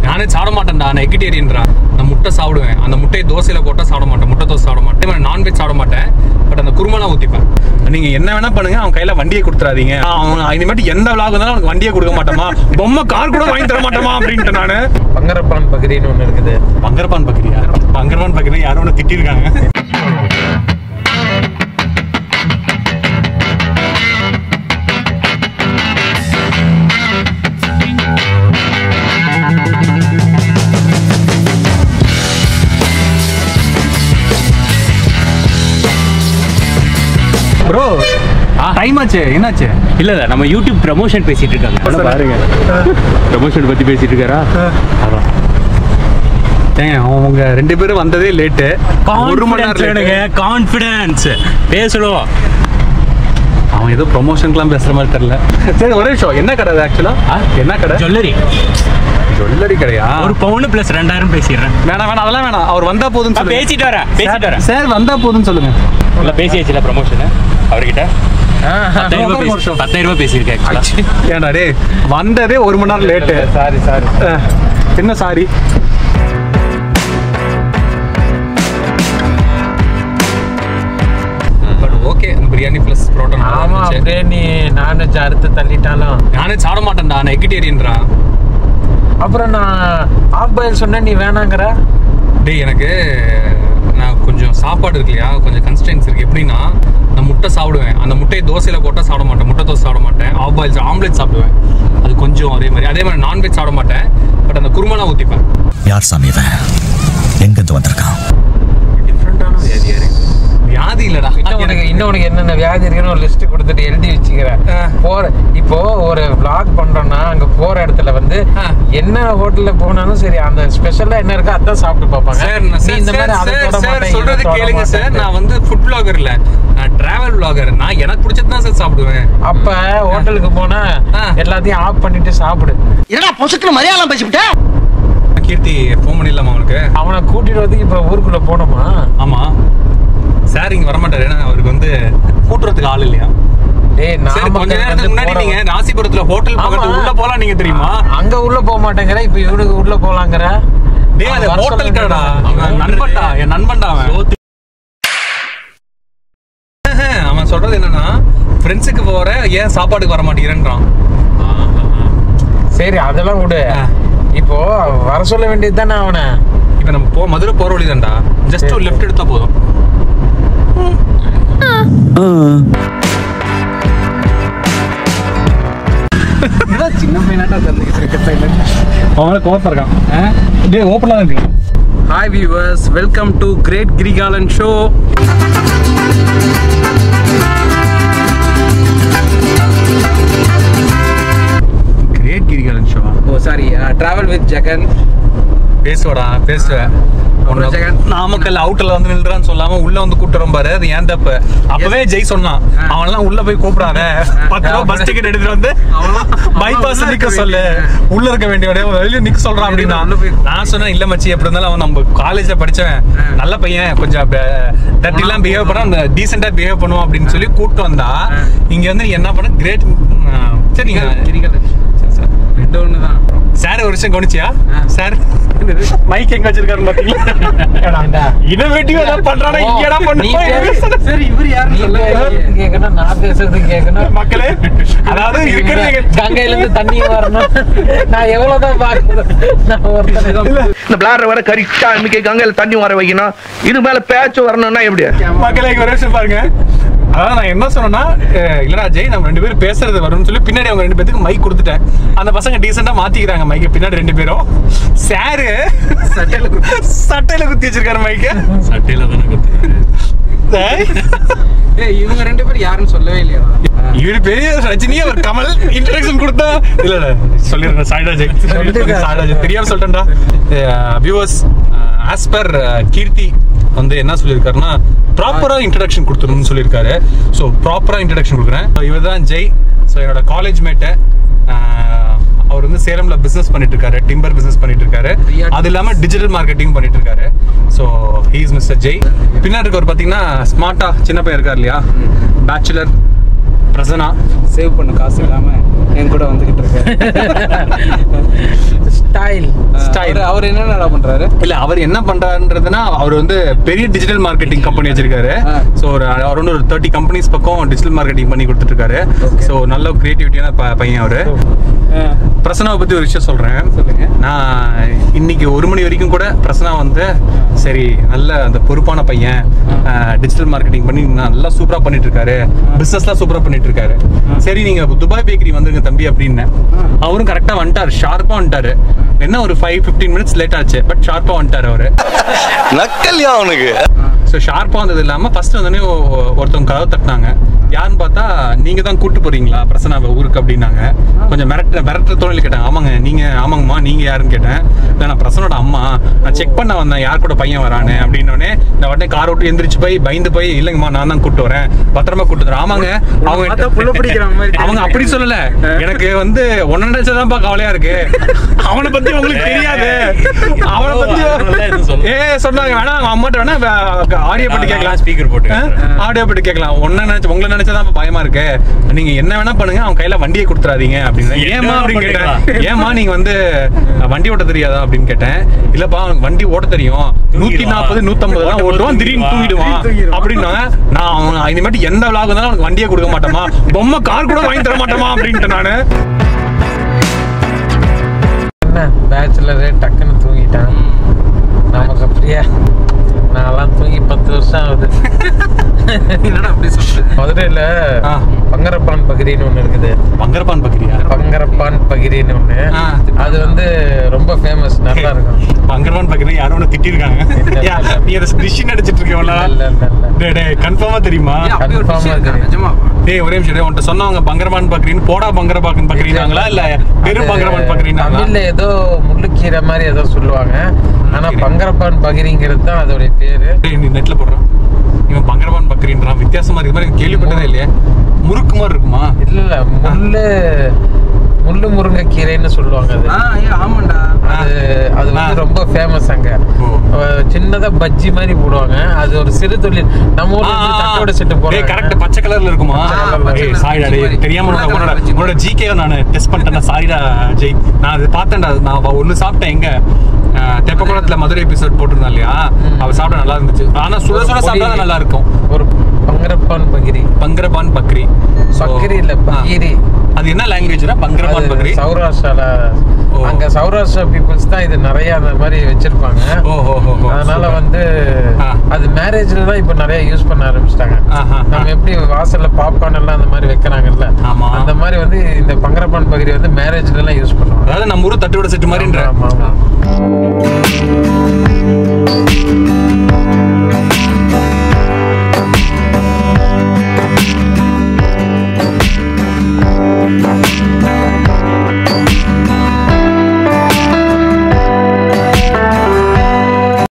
நானே சாப்பிட மாட்டேன்டா நான் எக்கிட்டேரியன்றா நான் முட்டை சாப்பிடுவேன் அந்த முட்டையை தோசையில போட்டா சாப்பிட மாட்டேன் முட்டை தோசை சாப்பிட மாட்டேன் நான்வெஜ் சாப்பிட மாட்டேன் பட் அந்த குருமனா ஊத்திப்பேன் நீங்க என்ன வேணா பண்ணுங்க அவன் கையில வண்டியை கொடுத்துறாதீங்க அவன் இனிமேட்டு எந்த விளாக் இருந்தாலும் அவனுக்கு வண்டியை கொடுக்க மாட்டோமா பொம்மை கார் கூட வாங்கி தர மாட்டோமா அப்படின்ட்டு நானு பங்கரப்பான் பகுதின்னு ஒண்ணு இருக்குது பங்கர்பான் பக்கிரியா பங்கர்பான் பக்கிரி யாரும் ஒன்று திட்டிருக்காங்க ப்ரோ டைம் ஆச்சு என்னாச்சு இல்ல இல்ல நம்ம யூடியூப் ப்ரமோஷன் பேசிட்டு இருக்காங்க பாருங்க ப்ரமோஷன் பத்தி பேசிட்டு இருக்காரா ஏங்க அவங்க ரெண்டு பேரும் வந்ததே லேட்டு ஒரு மணி நேரம் late. கான்ஃபிடன்ஸ் பேசணும் அவன் ஏதோ ப்ரொமோஷனுக்குலாம் பேசுற மாதிரி தெரியல சரி ஒரே நிமிஷம் என்ன கடை ஆக்சுவலா என்ன கடை ஜுவல்லரி ஜுவல்லரி கடையா ஒரு பவுன் பிளஸ் ரெண்டாயிரம் பேசிடுறேன் வேணாம் வேணாம் அதெல்லாம் வேணாம் அவர் வந்தா போதும்னு சொல்லுங்க பேசிட்டு வரேன் பேசிட்டு வரேன் சார் வந்தா போதும்னு சொல்லுங்க இல்ல பேசியாச்சுல ப்ரமோஷன் அவர்கிட்ட பத்தாயிரம் ரூபாய் பேசி- பத்தாயிரம் ரூபாய் பேசியிருக்கேன் ஆக்சுவலா ஏன்டா டே வந்ததே ஒரு மணி நேரம் லேட்டு சாரி சாரி என்ன sorry but okay biryani plus parotta ஆமா அப்படியே நீ நான்வெஜ் அறுத்து தள்ளிட்டாலும் நானே சாப்பிட மாட்டேன்டா நான் எக்கிட்டேரியன்றா அப்புறம் நான் ஆஃப் பாயில் சொன்னேன் நீ வேணாங்கிற டேய் எனக்கு நான் கொஞ்சம் சாப்பாடு இருக்கு இல்லையா கொஞ்சம் கன்ஸ்டன்ஸ் இருக்கு எப்படின்னா நான் முட்டை சாப்பிடுவேன் அந்த முட்டையை தோசையில போட்டா சாப்பிட மாட்டேன் முட்டை தோசை சாப்பிட மாட்டேன் ஆஃப் பாயில் ஆம்லெட் சாப்பிடுவேன் அது கொஞ்சம் அதே மாதிரி அதே மாதிரி நான்வெஜ் சாப்பிட மாட்டேன் பட் அந்த குருமனா ஊத்திப்பேன் யார் சாமி இவன் எங்கிருந்து வந்திருக்கான் டிஃப்ரெண்டான வியாதியா இருக்கு வியாதி இல்லடா இன்னும் உனக்கு இன்னும் உனக்கு என்னென்ன வியாதி இருக்குன்னு ஒரு லிஸ்ட் கொடுத்துட்டு எழுதி வச்சுக்கிறேன் ஆ. போற இப்போ ஒரு vlog பண்றோம்னா அங்க போற இடத்துல வந்து ஆ. என்ன ஹோட்டல்ல போனாலும் சரி அந்த ஸ்பெஷலா என்ன இருக்கோ அதான் சாப்பிட்டு பார்ப்பாங்க சார் நான் நீ இந்த மாதிரி அதை தொட சார் மாட்டேன், இதை சொல்றது தொட கேளுங்க சார் மாட்டேன்ட்டு. நான் வந்து ஃபுட் பிளாகர் இல்ல நான் டிராவல் பிளாகர் நான் எனக்கு பிடிச்சது தான் சார் சாப்பிடுவேன் அப்ப ஹோட்டலுக்கு போனா ஆ. எல்லாத்தையும் ஆஃப் பண்ணிட்டு சாப்பிடு என்னடா பொசுக்குன்னு மலையாளம் பேசிவிட்ட கீர்த்தி ஃபோன் பண்ணிடலாமா அவனுக்கு அவனை கூட்டிட்டு வந்து இப்ப ஊருக்குள்ள போனோமா ஆமா சார் இங்க வரமாட்டாரு ஏன்னா அவருக்கு வந்து கூட்டுறதுக்கு ஆள் இல்லையா டேய் சரி கொஞ்ச நாமக்கல்ல நேரத்துக்கு இருந்து முன்னாடி போறவன். நீங்க ராசிபுரத்துல ஹோட்டல் பக்கத்துல ஆமா. உள்ள போலாம் நீங்க தெரியுமா அங்க உள்ள போக மாட்டேங்கிற இப்ப இவனுக்கு உள்ள போலாங்கிற டேய் அது அவன் வர ஹோட்டல் சொல்ல கடடா வேண்டியது. அவன் நண்பன்டா என் நண்பன்டா அவன் அவன் சொல்றது என்னன்னா ஃப்ரெண்ட்ஸுக்கு போற ஏன் சாப்பாடுக்கு வர மாட்டேங்கிறேன்றான் சரி அதெல்லாம் விடு ஆ. இப்போ வர சொல்ல வேண்டியது தானே அவனை இப்ப நம்ம போ மதுரை போற வழி தான்டா ஜஸ்ட் ஒரு லெஃப்ட் எடுத்தா போதும் சின்ன பையனாட்டா அவன் கோவத்தில் இருக்கான் டேய் ஓப்பனாக இருக்கு hi viewers welcome to great Kirikalan show great Kirikalan show oh sorry travel with Jegan பேசுவடா பேசுவேன் உன்னை ஜெகன். நாமக்கல் அவுட்டர்ல வந்து நின்றான்னு சொல்லாம உள்ள வந்து கூட்டு வரும் பாரு அது ஏன் தப்பு அப்பவே ஜெய் சொன்னான் அவன்லாம் உள்ள போய் கூப்பிடாத பத்து ரூபா பஸ் டிக்கெட் எடுத்துட்டு வந்து பைபாஸ் நிக்க சொல்லு உள்ள இருக்க வேண்டிய வெளியே நிக்க சொல்றான் அப்படின்னா உள்ள போய் நான் சொன்னேன் இல்ல மச்சி எப்படி இருந்தாலும் அவன் நம்ம காலேஜ்ல படிச்சவன் நல்ல பையன் கொஞ்சம் டர்ட்டி எல்லாம் பிஹேவ் பண்ணா அந்த டீசெண்டா பிஹேவ் பண்ணுவான் அப்படின்னு சொல்லி கூப்பிட்டு வந்தா இங்க வந்து நீ என்ன பண்ண கிரேட் சரி நீங்க ரெண்டு ஒன்று தான் சார் ஒரு விஷயம் கவனிச்சியா சார் மைக் எங்க வச்சிருக்காரு பாத்தீங்களா இன்னோவேட்டிவ் ஏதாவது பண்றானா இங்கடா நீ பண்ணு சரி இவர் யாருன்னு நீ சொல்லுங்க பேசுறது கேட்கணும் நான் பேசுறது கேட்கணும் மக்களே அதாவது இருக்கிறது கங்கையில இருந்து தண்ணி வரணும் நான் எவ்வளவுதான் பாக்குறது நான் ஒருத்தனை இந்த பிளாடர் வர கரெக்டா இன்னைக்கு கங்கையில தண்ணி வர வைக்கணும் இது மேல பேச்சு வரணும்னா எப்படி மக்களே இங்க ஒரு விஷயம் பாருங்க அதான் நான் என்ன சொன்னேன்னா அஹ் இல்லடா ஜெய் நம்ம ரெண்டு பேரும் பேசுறது வரும்னு சொல்லி பின்னாடி அவங்க ரெண்டு பேத்துக்கு மைக் கொடுத்துட்டேன் அந்த பசங்க டீசெண்டா மாத்திக்கிறாங்க மைக் பின்னாடி ரெண்டு பேரும் சாரு சட்டையில சட்டையில குத்தி வச்சிருக்காரு மைக்க சட்டையில தானே கத்து ஏய் இவங்க ரெண்டு பேரும் யாருன்னு சொல்லவே இல்லையா இவரு பெரிய ரஜினி அவர் கமல் இன்ட்ரடக்ஷன் கொடுத்தா இல்ல இல்ல சொல்லிடுறேன் சாய்டா ஜெய் சாய்டா ஜெய் தெரியாம சொல்லிட்டேன்டா வியூவர்ஸ் ஆஸ் பர் கீர்த்தி வந்து என்ன சொல்லியிருக்காருன்னா ப்ராப்பரா இன்ட்ரடக்ஷன் கொடுத்துருன்னு சொல்லியிருக்காரு ஸோ ப்ராப்பரா இன்ட்ரடக்ஷன் கொடுக்குறேன் இவர் தான் ஜெய் ஸோ என்னோட காலேஜ் மேட்டை அவர் வந்து சேலம்ல பிசினஸ் பண்ணிட்டு இருக்காரு டிம்பர் பிசினஸ் பண்ணிட்டு இருக்காரு அது இல்லாம டிஜிட்டல் மார்க்கெட்டிங் பண்ணிட்டு இருக்காரு ஸோ ஹீஸ் மிஸ்டர் ஜெய் பின்னாடி இருக்கவர் பாத்தீங்கன்னா ஸ்மார்ட்டா சின்ன பையன் இருக்கார் இல்லையா பேச்சுலர் பிரசனா சேவ் பண்ண காசு இல்லாம என் கூட வந்துகிட்டு இருக்கேன் ஸ்டைல் ஸ்டைல் ஸ்டைல் அவர் அவர் என்னடா பண்றாரு இல்ல அவர் என்ன பண்றாருன்றதுன்னா அவர் வந்து பெரிய டிஜிட்டல் மார்க்கெட்டிங் கம்பெனி வச்சிருக்காரு ஆ. ஸோ ஒரு அவர் வந்து ஒரு தேர்ட்டி கம்பெனிஸ் பக்கம் டிஜிட்டல் மார்க்கெட்டிங் பண்ணி கொடுத்துட்டு இருக்காரு ஸோ நல்ல கிரியேட்டிவிட்டியான பையன் அவரு பிரசனாவை பத்தி ஒரு விஷயம் சொல்றேன் சொல்லுங்க. நான் இன்னைக்கு ஒரு மணி வரைக்கும் கூட பிரசனா வந்து சரி நல்ல அந்த பொறுப்பான பையன் டிஜிட்டல் மார்க்கெட்டிங் பண்ணி நல்லா சூப்பரா பண்ணிட்டு இருக்காரு பிசினஸ்லாம் சூப்பரா பண்ணிட்டு இருக்காரு சரி நீங்க துபாய் பேக்கரி வந்துருங்க தம்பி அப்படின்னேன் அவரும் கரெக்டா வந்துட்டாரு ஷார்ப்பா வந்துட்டாரு என்ன ஒரு ஃபைவ் ஃபிஃப்டீன் மினிட்ஸ் லேட் ஆச்சு பட் ஷார்ப்பா வந்துட்டாரு அவரு நக்கல்யா அவனுக்கு ஸோ ஷார்ப்பாக வந்தது இல்லாமல் ஃபர்ஸ்ட் வந்தோடனே ஒ- ஒருத்தவங்க கதவு தட்டினாங்க யாருன்னு பார்த்தா நீங்க தான் கூட்டு போறீங்களா பிரசனாவை ஊருக்கு அப்படின்னாங்க கொஞ்சம் மிரட்ட மிரட்டுற தோணில் கேட்டாங்க ஆமாங்க நீங்க ஆமாங்கம்மா நீங்க யாருன்னு கேட்டேன் இல்லை நான் பிரசனோட அம்மா நான் செக் பண்ண வந்தேன் யார் கூட பையன் வரானு அப்படின்னோடனே இந்த உடனே கார் விட்டு எந்திரிச்சு போய் பயந்து போய் இல்லைங்கம்மா நான் தான் கூட்டு வரேன் பத்திரமா கூட்டு வரேன் ஆமாங்க பார்த்தா புள்ள பிடிக்கிற அவங்க மாதிரி அவங்க அப்படி சொல்லல எனக்கு வந்து ஒன்னு நினைச்சதான்ப்பா கவலையா இருக்கு அவனை பத்தி உங்களுக்கு தெரியாது அவனை பத்தி அதெல்லாம் எதுவும் சொல்லல. ஏ சொன்னாங்க வேணா அவங்க அம்மாட்ட வேணா ஆடியோ பட்டு கேட்கலாம் ஸ்பீக்கர் போட்டு ஆடியோ பட்டு கேட்கலாம் ஒன்ன நினைச்சு உங்களை நினைச்சதான் இப்ப பயமா இருக்கு நீங்க என்ன வேணா பண்ணுங்க அவன் கையில வண்டியை கொடுத்துறாதீங்க அப்படின்னு என்ன ஏமா வேணா அப்படின்னு கேட்டேன் பண்ணிக்கலாம். ஏமா நீங்க வந்து வண்டி ஓட்ட தெரியாதா அப்படின்னு கேட்டேன் இல்லப்பா அவனுக்கு வண்டி ஓட்ட தெரியும் நூத்தி தூங்கிடுவான். நாற்பது நூத்தம்பது எல்லாம் ஓட்டும் போது ஓட்டுவான் திடீர்னு தூங்கிடுவான். தூங்கிடுவான் தூங்கிடுவான். அப்படின்னாங்க நான் அவன் இனிமேட்டு எந்த விளாக் வந்தாலும் அவனுக்கு வண்டியே கொடுக்க மாட்டோமா பொம்மை கார் கூட வாங்கி தர மாட்டோமா அப்படின்ட்டு நானு என்ன பேச்சுலரே டக்குன்னு தூங்கிட்டான் நமக்கு அப்படியா நான்லாம் தூங்கி பத்து வருஷம் ஆகுது என்னடா அப்படி சொல்றது மதுரையில ஆ. பங்கரப்பான் பகிரின்னு ஒண்ணு இருக்குது பங்கரப்பான் பக்கிரியா பங்கரப்பான் பகிரின்னு ஒண்ணு ஆ. அது வந்து ரொம்ப ஃபேமஸ் நல்லா இருக்கும் பங்கரப்பான் பக்கிரி யாரோ ஒன்று திட்டிருக்காங்க இல்ல, யா, இல்ல. நீ அதை டிஷ் அடிச்சிட்டு இருக்கவங்களா இல்ல இல்ல இல்ல டே டே கன்ஃபார்மா தெரியுமா ஏன் அப்படி ஒரு Confirm விஷயம் இருக்கா இருக்கு. நிஜமா டேய் ஒரே நிமிஷம் டேய், உன்கிட்ட சொன்னவங்க பங்கரபான் பக்ரீன் போடா பங்கரபாக்கன் பக்ரீனாங்களா இல்ல வெறும் அது பங்கரபான் பக்ரீனாங்களா தமிழ்ல ஏதோ முள்ளுக்கீரை மாதிரி ஏதோ சொல்லுவாங்க ஆனா பங்கரப்பான் பகிரிங்கிறது தான் அதோடைய பேரு டேய் நீ நெட்ல போடுறான் இவன் பங்கரபான் பக்ரீன்றான் வித்தியாசமா இருக்கு மாதிரி கேள்விப்பட்டதே இல்லையே முறுக்கு மாதிரி இருக்குமா இல்ல இல்ல முள்ளு முள்ளு முருங்கை கீரைன்னு சொல்லுவாங்க அது ஆ ஏ ஆமாண்டா அது அது வந்து ஆ. ரொம்ப ஃபேமஸ் அங்க ஓ. அஹ் சின்னதா பஜ்ஜி மாதிரி போடுவாங்க அது ஒரு சிறு தொழில் நம்ம ஊர்ல இருந்து தட்டோட செட்டு டேய் போறாங்க கரெக்ட் பச்சை கலர்ல இருக்குமா பச்சை colour, பச்சை ஏய் colour. சாரிடா டேய் மாதிரி. தெரியாம உன்னோட உருளைக்கிழங்கு உன்னோட வச்சு. உன்னோட ஜிகே நான் டெஸ்ட் பண்ணிட்டேன் சாரிடா ஜெய் நான் அது பார்த்தேன்டா நான் ஒன்னு சாப்பிட்டேன் எங்க அஹ், தெப்பக்குளத்துல மதுரை எபிசோட் போட்டிருந்தான் இல்லையா அவ சாப்பிட நல்லா இருந்துச்சு ஆனா சுட சுட சாப்பிட்டா தான் நல்லா இருக்கும் ஒரு பங்கரப்பான் பகிரி பங்கரபான் பக்ரி So, பக்கிரி இல்ல ஆ. பகிரி அது என்ன லாங்குவேஜ்னா பங்கரபான் அது பக்ரி சௌராஷ்டிரால ஓ. அங்க சௌராஷ்டிரா பீப்புள்ஸ் தான் இது நிறைய அந்த மாதிரி வச்சிருப்பாங்க ஓ ஹோ ஹோ ஹோ அதனால super. வந்து ஆ. அது மேரேஜ்ல தான் இப்ப நிறைய யூஸ் பண்ண ஆரம்பிச்சிட்டாங்க ஆஹா, நம்ம ஆ. எப்படி வாசல்ல பாப்கார்ன் எல்லாம் அந்த மாதிரி வைக்கிறாங்கல்ல ஆமா. அந்த மாதிரி வந்து இந்த பங்கரப்பான் பகிரி வந்து மேரேஜ்ல எல்லாம் யூஸ் பண்ணுவாங்க அதாவது நம்ம ஊரு தட்டுவடை செட்டு மாதிரின்ற ஆமா, ஆமா, ஆமா.